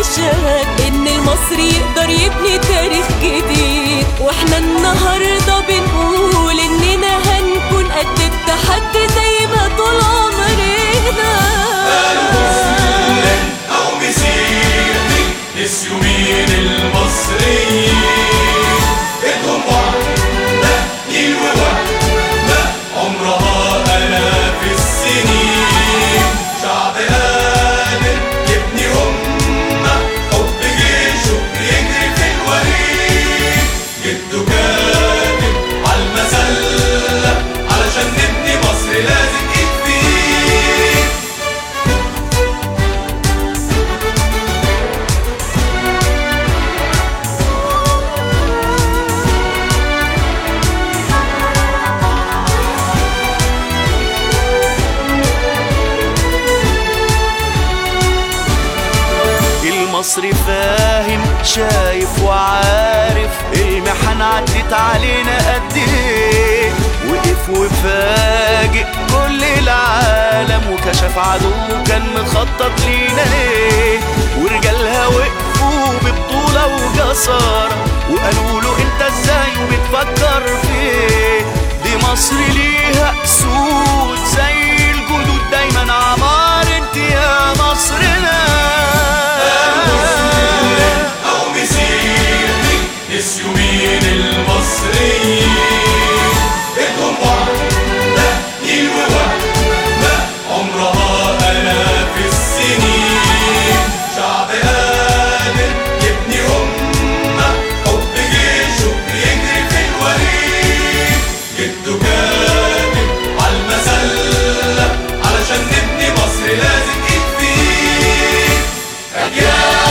شهد ان المصري يقدر يبني تاريخ جديد واحنا النهارده بنقول اننا هنكون قد التحدي زي ما طول عمرنا مسلم أو مسيحي نسيوا مين المصريين إيدهم واحدة نيل ووحدة عمرها آلاف السنين شعب قادر يبني أمة حب جيشه يجري في الوريد جده كاتب عالمسلة علشان نبني مصر لازم ايد في ايد المصري فاهم شايف وعارف المحن عدت علينا قد ايه وقف وفاجئ كل العالم وكشف عدو كان مخطط لينا ليه ورجالها وقفوا ببطولة وجسارة وقالوا له انت ازاي وبتفكر في ايه دي مصر ليها اسود زي الجدود دايما عمار انت يا مصرنا مسلم أو مسيحي نسيوا مين المصريين إيدهم واحدة نيل ووحدة عمرها آلاف السنين شعب قادر يبني أمة حب جيشه يجري في الوريد جده كاتب عالمسلة علشان نبني مصر لازم ايد في ايد أجيال